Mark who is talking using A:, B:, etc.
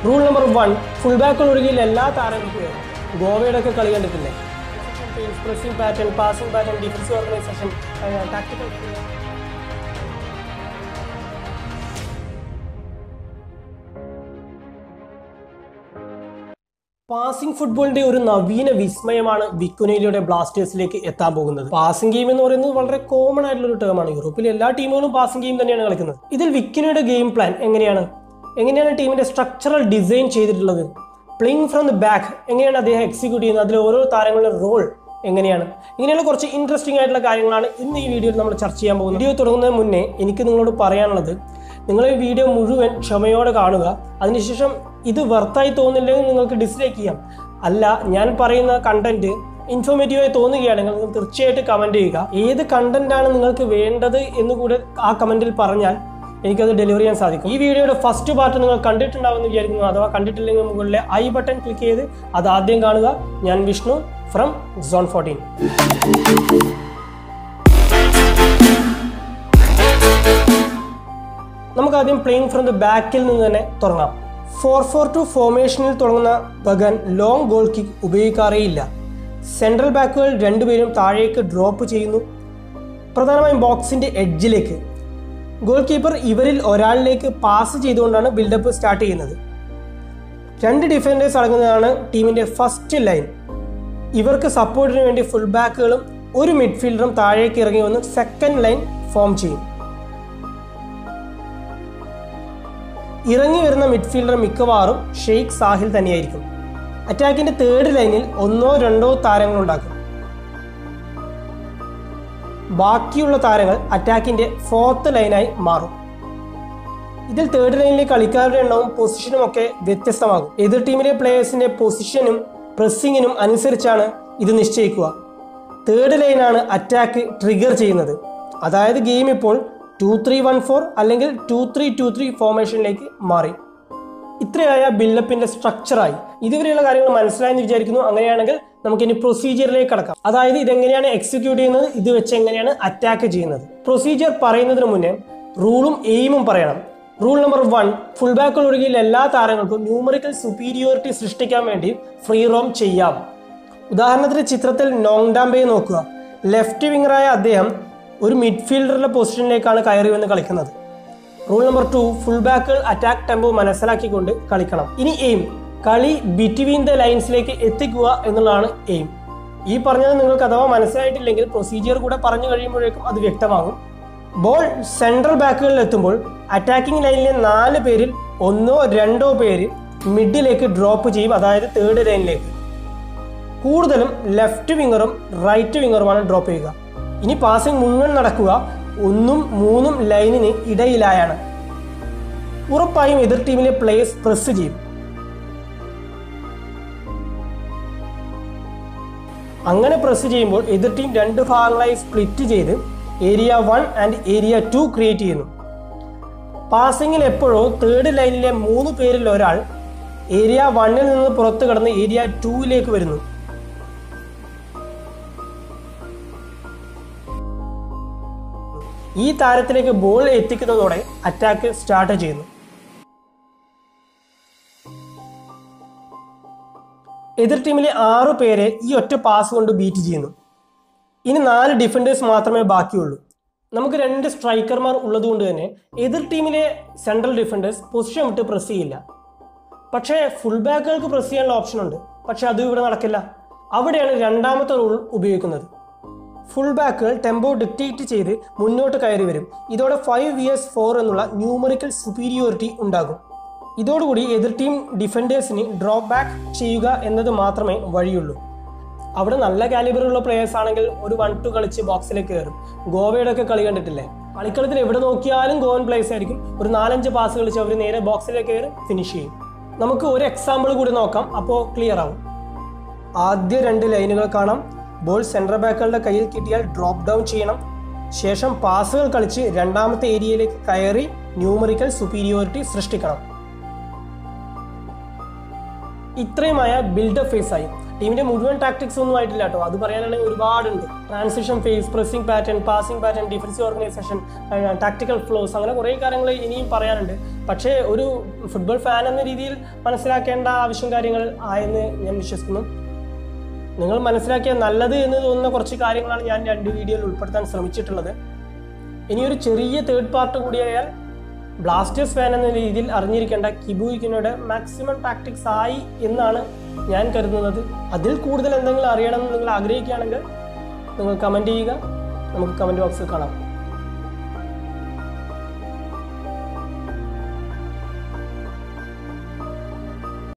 A: rule number one full ബാക്കുകൾ ഒഴികെയുള്ള എല്ലാ താരങ്ങൾക്കും ഗോവയുടെ ഒക്കെ കളി കണ്ടിട്ടില്ലേ pressing pattern passing pattern defence organisation tactical passing ഫുട്ബോളിന്റെ ഒരു നവീന വിസ്മയമാണ് വിക്കുനയിലൂടെ ബ്ലാസ്റ്റേഴ്സിലേക്ക് എത്താൻ പോകുന്നത് പാസിംഗ് ഗെയിം എന്ന് പറയുന്നത് വളരെ കോമൺ ആയിട്ടുള്ള ഒരു ടേമാണ് യൂറോപ്പിലെ എല്ലാ ടീമുകളും പാസിംഗ് ഗെയിം തന്നെയാണ് കളിക്കുന്നത് ഇതിൽ വിക്കുനയുടെ ഗെയിം പ്ലാൻ എങ്ങനെയാണ് എങ്ങനെയാണ് ടീമിന്റെ സ്ട്രക്ചറൽ ഡിസൈൻ ചെയ്തിട്ടുള്ളത് പ്ലേയിങ് ഫ്രം ദ ബാക്ക് എങ്ങനെയാണ് അദ്ദേഹം എക്സിക്യൂട്ട് ചെയ്യുന്നത് അതിൽ ഓരോ താരങ്ങളുടെ റോൾ എങ്ങനെയാണ് ഇങ്ങനെയുള്ള കുറച്ച് ഇൻട്രസ്റ്റിംഗ് ആയിട്ടുള്ള കാര്യങ്ങളാണ് ഇന്ന് ഈ വീഡിയോയിൽ നമ്മൾ ചർച്ച ചെയ്യാൻ പോകുന്നത് വീഡിയോ തുടങ്ങുന്നതിന് മുന്നേ എനിക്ക് നിങ്ങളോട് പറയാനുള്ളത് നിങ്ങൾ ഈ വീഡിയോ മുഴുവൻ ക്ഷമയോടെ കാണുക അതിനുശേഷം ഇത് വർത്തായി തോന്നില്ലെങ്കിൽ നിങ്ങൾക്ക് ഡിസ്ലൈക്ക് ചെയ്യാം അല്ല ഞാൻ പറയുന്ന കണ്ടന്റ് ഇൻഫോർമേറ്റീവായി തോന്നുകയാണെങ്കിൽ നിങ്ങൾ തീർച്ചയായിട്ടും കമന്റ് ചെയ്യുക ഏത് കണ്ടന്റ് ആണ് നിങ്ങൾക്ക് വേണ്ടത് എന്ന് കൂടെ ആ കമന്റിൽ പറഞ്ഞാൽ എനിക്കത് ഡെലിവറി ചെയ്യാൻ സാധിക്കും ഈ വീഡിയോയുടെ ഫസ്റ്റ് പാർട്ട് നിങ്ങൾ കണ്ടിട്ടുണ്ടാവുമെന്ന് വിചാരിക്കുന്നു അഥവാ കണ്ടിട്ടില്ലെങ്കിൽ മുകളിലെ ഐ ബട്ടൺ ക്ലിക്ക് ചെയ്ത് അത് ആദ്യം കാണുക ഞാൻ വിഷ്ണു ഫ്രം സോൺ ഫോർട്ടീൻ നമുക്ക് ആദ്യം പ്ലേയിങ് ഫ്രം ദ ബാക്കിൽ നിന്ന് തന്നെ തുടങ്ങാം ഫോർ ഫോർ ടു ഫോർമേഷനിൽ തുടങ്ങുന്ന ബഗൻ ലോങ് ഗോൾ കിക്ക് ഉപയോഗിക്കാറേയില്ല സെൻട്രൽ ബാക്കുകൾ രണ്ടുപേരും താഴേക്ക് ഡ്രോപ്പ് ചെയ്യുന്നു പ്രധാനമായും ബോക്സിന്റെ എഡ്ജിലേക്ക് ഗോൾ കീപ്പർ ഇവരിൽ ഒരാളിലേക്ക് പാസ് ചെയ്തുകൊണ്ടാണ് ബിൽഡപ്പ് സ്റ്റാർട്ട് ചെയ്യുന്നത് രണ്ട് ഡിഫൻഡേഴ്സ് അടങ്ങുന്നതാണ് ടീമിന്റെ ഫസ്റ്റ് ലൈൻ ഇവർക്ക് സപ്പോർട്ടിന് വേണ്ടി ഫുൾ ബാക്കുകളും ഒരു മിഡ്ഫീൽഡറും താഴേക്ക് ഇറങ്ങി വന്ന് സെക്കൻഡ് ലൈൻ ഫോം ചെയ്യും ഇറങ്ങി വരുന്ന മിഡ്ഫീൽഡർ മിക്കവാറും ഷെയ്ഖ് സാഹിൽ തന്നെയായിരിക്കും അറ്റാക്കിന്റെ തേർഡ് ലൈനിൽ ഒന്നോ രണ്ടോ താരങ്ങൾ ഉണ്ടാക്കും ബാക്കിയുള്ള താരങ്ങൾ അറ്റാക്കിന്റെ ഫോർത്ത് ലൈനായി മാറും ഇതിൽ തേർഡ് ലൈനിലെ കളിക്കാരുടെ എണ്ണവും പൊസിഷനും ഒക്കെ വ്യത്യസ്തമാകും എതിർ ടീമിലെ പ്ലേയേഴ്സിന്റെ പൊസിഷനും പ്രസ്സിങ്ങിനും അനുസരിച്ചാണ് ഇത് നിശ്ചയിക്കുക തേർഡ് ലൈനാണ് അറ്റാക്ക് ട്രിഗർ ചെയ്യുന്നത് അതായത് ഗെയിം ഇപ്പോൾ ടു ത്രീ വൺ ഫോർ അല്ലെങ്കിൽ ടു ത്രീ ടു ത്രീ ഫോർമേഷനിലേക്ക് മാറി ഇത്രയായ ബിൽഡപ്പിന്റെ സ്ട്രക്ചറായി ഇതുവരെയുള്ള കാര്യങ്ങൾ മനസ്സിലായെന്ന് വിചാരിക്കുന്നു അങ്ങനെയാണെങ്കിൽ നമുക്ക് ഇനി പ്രൊസീജിയറിലേക്ക് കടക്കാം അതായത് ഇതെങ്ങനെയാണ് എക്സിക്യൂട്ട് ചെയ്യുന്നത് ഇത് വെച്ച് എങ്ങനെയാണ് അറ്റാക്ക് ചെയ്യുന്നത് പ്രൊസീജിയർ പറയുന്നതിന് മുന്നേ റൂളും എയിമും പറയണം റൂൾ നമ്പർ വൺ ഫുൾ ബാക്കുകൾ ഒഴികെയുള്ള എല്ലാ താരങ്ങൾക്കും ന്യൂമറിക്കൽ സുപ്പീരിയോറിറ്റി സൃഷ്ടിക്കാൻ വേണ്ടി ഫ്രീ റോം ചെയ്യാം ഉദാഹരണത്തിന് ചിത്രത്തിൽ നോങ്ഡാംബയെ നോക്കുക ലെഫ്റ്റ് വിങ്ങറായ അദ്ദേഹം ഒരു മിഡ്ഫീൽഡറുടെ പൊസിഷനിലേക്കാണ് കയറി വന്ന് കളിക്കുന്നത് റൂൾ നമ്പർ ടു ഫുൾ ബാക്കുകൾ അറ്റാക്ക് ടെമ്പോ മനസ്സിലാക്കിക്കൊണ്ട് കളിക്കണം ഇനി എയിം കളി ബിറ്റ്വീൻ ദ ലൈൻസിലേക്ക് എത്തിക്കുക എന്നുള്ളതാണ് എയിം ഈ പറഞ്ഞത് നിങ്ങൾക്ക് അഥവാ മനസ്സിലായിട്ടില്ലെങ്കിൽ പ്രൊസീജിയർ കൂടെ പറഞ്ഞു കഴിയുമ്പോഴേക്കും അത് വ്യക്തമാകും ബോൾ സെൻട്രൽ ബാക്കുകളിൽ എത്തുമ്പോൾ അറ്റാക്കിംഗ് ലൈനിലെ നാല് പേരിൽ ഒന്നോ രണ്ടോ പേര് മിഡിലേക്ക് ഡ്രോപ്പ് ചെയ്യും അതായത് തേർഡ് ലൈനിലേക്ക് കൂടുതലും ലെഫ്റ്റ് വിങ്ങറും റൈറ്റ് വിങ്ങറുമാണ് ഡ്രോപ്പ് ചെയ്യുക ഇനി പാസിംഗ് മുഴുവൻ നടക്കുക ഒന്നും മൂന്നും ലൈനിന് ഇടയിലായാണ് ഉറപ്പായും എതിർ ടീമിലെ പ്ലേയേഴ്സ് പ്രസ് ചെയ്യും അങ്ങനെ പ്രസ് ചെയ്യുമ്പോൾ എതിർ ടീം രണ്ട് ഭാഗങ്ങളായി സ്പ്ലിറ്റ് ചെയ്ത് area one and area two create ചെയ്യുന്നു പാസിങ്ങിൽ എപ്പോഴോ തേർഡ് ലൈനിലെ മൂന്ന് പേരിൽ ഒരാൾ ഏരിയ വണ്ണിൽ നിന്ന് പുറത്തു കടന്ന് ഏരിയ ടൂവിലേക്ക് വരുന്നു ഈ താരത്തിലേക്ക് ബോൾ എത്തിക്കുന്നതോടെ അറ്റാക്ക് സ്റ്റാർട്ട് ചെയ്യുന്നു എതിർ ടീമിലെ ആറു പേരെ ഈ ഒറ്റ പാസ് കൊണ്ട് ബീറ്റ് ചെയ്യുന്നു ഇനി നാല് ഡിഫൻഡേഴ്സ് മാത്രമേ ബാക്കിയുള്ളൂ നമുക്ക് രണ്ട് സ്ട്രൈക്കർമാർ ഉള്ളതുകൊണ്ട് തന്നെ എതിർ ടീമിലെ സെൻട്രൽ ഡിഫൻഡേഴ്സ് പൊസിഷൻ വിട്ട് പ്രസ് ചെയ്യില്ല പക്ഷേ ഫുൾ ബാക്കുകൾക്ക് പ്രസ് ചെയ്യാനുള്ള ഓപ്ഷൻ ഉണ്ട് പക്ഷെ അതും ഇവിടെ നടക്കില്ല അവിടെയാണ് രണ്ടാമത്തെ റൂൾ ഉപയോഗിക്കുന്നത് ഫുൾ ബാക്കുകൾ ടെമ്പോ ഡിക്റ്റേറ്റ് ചെയ്ത് മുന്നോട്ട് കയറി വരും ഇതോടെ ഫൈവ് വി എസ് ഫോർ എന്നുള്ള ന്യൂമറിക്കൽ സുപ്പീരിയോറിറ്റി ഉണ്ടാകും ഇതോടുകൂടി എതിർ ടീം ഡിഫൻഡേഴ്സിന് ഡ്രോപ്പ് ബാക്ക് ചെയ്യുക എന്നത് മാത്രമേ വഴിയുള്ളൂ അവിടെ നല്ല കാലിബറുള്ള പ്ലേയേഴ്സ് ആണെങ്കിൽ ഒരു വൺ ടു കളിച്ച് ബോക്സിലേക്ക് കയറും ഗോവയുടെ ഒക്കെ കളി കണ്ടിട്ടില്ലേ കളിക്കളത്തിൽ എവിടെ നോക്കിയാലും ഗോവൻ പ്ലേയേഴ്സ് ആയിരിക്കും ഒരു നാലഞ്ച് പാസ് കളിച്ച് അവർ നേരെ ബോക്സിലേക്ക് കയറി ഫിനിഷ് ചെയ്യും നമുക്ക് ഒരു എക്സാമ്പിൾ കൂടി നോക്കാം അപ്പോൾ ക്ലിയർ ആവും ആദ്യ രണ്ട് ലൈനുകൾ കാണാം ബോൾ സെൻട്രൽ ബാക്കുകളുടെ കയ്യിൽ കിട്ടിയാൽ ഡ്രോപ്പ് ഡൗൺ ചെയ്യണം ശേഷം പാസുകൾ കളിച്ച് രണ്ടാമത്തെ ഏരിയയിലേക്ക് കയറി ന്യൂമറിക്കൽ സുപ്പീരിയോറിറ്റി സൃഷ്ടിക്കണം ഇത്രയുമായ ബിൽഡപ്പ് ഫേസ് ആയി ടീമിന്റെ മുഴുവൻ ടാക്ടിക്സ് ഒന്നും ആയിട്ടില്ല കേട്ടോ അത് പറയാനാണെങ്കിൽ ഒരുപാടുണ്ട് transition phase pressing pattern passing pattern defensive organisation tactical flows അങ്ങനെ കുറേ കാര്യങ്ങൾ ഇനിയും പറയാനുണ്ട് പക്ഷേ ഒരു ഫുട്ബോൾ ഫാൻ എന്ന രീതിയിൽ മനസ്സിലാക്കേണ്ട ആവശ്യം കാര്യങ്ങൾ ആയെന്ന് ഞാൻ വിശ്വസിക്കുന്നു നിങ്ങൾ മനസ്സിലാക്കിയ നല്ലത് എന്ന് തോന്നുന്ന കുറച്ച് കാര്യങ്ങളാണ് ഞാൻ രണ്ട് വീഡിയോയിൽ ഉൾപ്പെടുത്താൻ ശ്രമിച്ചിട്ടുള്ളത് ഇനി ഒരു ചെറിയ തേർഡ് പാർട്ട് കൂടിയായാൽ ബ്ലാസ്റ്റേഴ്സ് ഫാൻ എന്ന രീതിയിൽ അറിഞ്ഞിരിക്കേണ്ട കിബുയിക്കിനോട് മാക്സിമം ടാക്ടിക്സ് ആയി എന്നാണ് ഞാൻ കരുതുന്നത് അതിൽ കൂടുതൽ എന്തെങ്കിലും അറിയണമെന്ന് നിങ്ങൾ ആഗ്രഹിക്കുകയാണെങ്കിൽ നിങ്ങൾ കമൻറ്റ് ചെയ്യുക നമുക്ക് കമൻറ്റ് ബോക്സിൽ കാണാം